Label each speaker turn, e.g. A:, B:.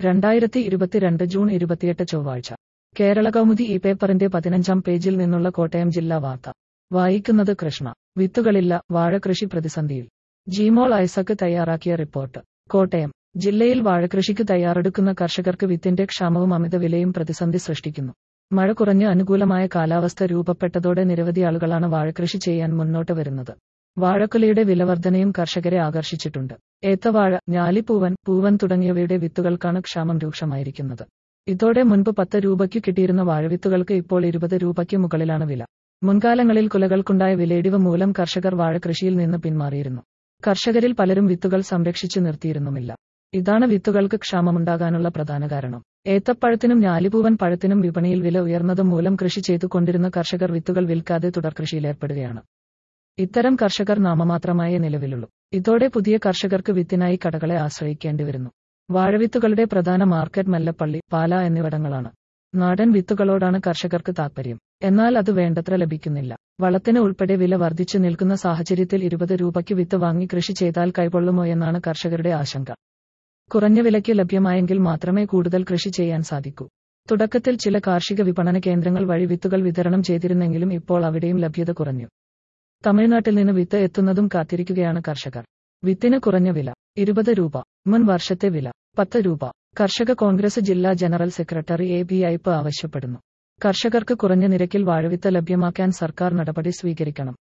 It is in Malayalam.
A: രണ്ടായിരത്തി ഇരുപത്തിരണ്ട് ജൂൺ ഇരുപത്തിയെട്ട് ചൊവ്വാഴ്ച കേരള കൗമുദി ഈ പേപ്പറിന്റെ പതിനഞ്ചാം പേജിൽ നിന്നുള്ള കോട്ടയം ജില്ലാ വാർത്ത വായിക്കുന്നത് കൃഷ്ണ വിത്തുകളില്ല വാഴകൃഷി പ്രതിസന്ധിയിൽ ജിമോൾ ഐസക് തയ്യാറാക്കിയ റിപ്പോർട്ട് കോട്ടയം ജില്ലയിൽ വാഴകൃഷിക്ക് തയ്യാറെടുക്കുന്ന കർഷകർക്ക് വിത്തിന്റെ ക്ഷാമവും അമിത വിലയും പ്രതിസന്ധി സൃഷ്ടിക്കുന്നു മഴ കുറഞ്ഞ് അനുകൂലമായ കാലാവസ്ഥ രൂപപ്പെട്ടതോടെ നിരവധി ആളുകളാണ് വാഴകൃഷി ചെയ്യാൻ മുന്നോട്ട് വരുന്നത് വാഴക്കുലയുടെ വിലവർധനയും കർഷകരെ ആകർഷിച്ചിട്ടുണ്ട് ഏത്തവാഴ ഞാലിപ്പൂവൻ പൂവൻ തുടങ്ങിയവയുടെ വിത്തുകൾക്കാണ് ക്ഷാമം രൂക്ഷമായിരിക്കുന്നത് ഇതോടെ മുൻപ് പത്ത് രൂപയ്ക്ക് കിട്ടിയിരുന്ന വാഴവിത്തുകൾക്ക് ഇപ്പോൾ ഇരുപത് രൂപയ്ക്ക് മുകളിലാണ് വില മുൻകാലങ്ങളിൽ കുലകൾക്കുണ്ടായ വിലയിടിവ് മൂലം കർഷകർ വാഴകൃഷിയിൽ നിന്ന് പിന്മാറിയിരുന്നു കർഷകരിൽ പലരും വിത്തുകൾ സംരക്ഷിച്ചു നിർത്തിയിരുന്നുമില്ല ഇതാണ് വിത്തുകൾക്ക് ക്ഷാമമുണ്ടാകാനുള്ള പ്രധാന കാരണം ഏത്തപ്പഴത്തിനും ഞാലിപൂവൻ പഴത്തിനും വിപണിയിൽ വില ഉയർന്നത് മൂലം കൃഷി ചെയ്തുകൊണ്ടിരുന്ന കർഷകർ വിത്തുകൾ വിൽക്കാതെ തുടർകൃഷിയിലേർപ്പെടുകയാണ് ഇത്തരം കർഷകർ നാമമാത്രമായേ നിലവിലുള്ളൂ ഇതോടെ പുതിയ കർഷകർക്ക് വിത്തിനായി കടകളെ ആശ്രയിക്കേണ്ടി വരുന്നു വാഴവിത്തുകളുടെ പ്രധാന മാർക്കറ്റ് മല്ലപ്പള്ളി പാല എന്നിവിടങ്ങളാണ് നാടൻ വിത്തുകളോടാണ് കർഷകർക്ക് താൽപര്യം എന്നാൽ അത് വേണ്ടത്ര ലഭിക്കുന്നില്ല വളത്തിന് ഉൾപ്പെടെ വില വർദ്ധിച്ചു നിൽക്കുന്ന സാഹചര്യത്തിൽ ഇരുപത് രൂപയ്ക്ക് വിത്ത് വാങ്ങി കൃഷി ചെയ്താൽ കൈകൊള്ളുമോ എന്നാണ് കർഷകരുടെ ആശങ്ക കുറഞ്ഞ വിലയ്ക്ക് ലഭ്യമായെങ്കിൽ മാത്രമേ കൂടുതൽ കൃഷി ചെയ്യാൻ സാധിക്കൂ തുടക്കത്തിൽ ചില കാർഷിക വിപണന കേന്ദ്രങ്ങൾ വഴി വിത്തുകൾ വിതരണം ചെയ്തിരുന്നെങ്കിലും ഇപ്പോൾ അവിടെയും ലഭ്യത കുറഞ്ഞു തമിഴ്നാട്ടിൽ നിന്ന് വിത്ത് എത്തുന്നതും കാത്തിരിക്കുകയാണ് കർഷകർ വിത്തിന് കുറഞ്ഞ വില ഇരുപത് രൂപ മുൻ വർഷത്തെ വില പത്ത് രൂപ കർഷക കോൺഗ്രസ് ജില്ലാ general secretary A B Aipe ആവശ്യപ്പെടുന്നു കർഷകർക്ക് കുറഞ്ഞ നിരക്കിൽ വാഴവിത്ത് ലഭ്യമാക്കാൻ സർക്കാർ നടപടി സ്വീകരിക്കണം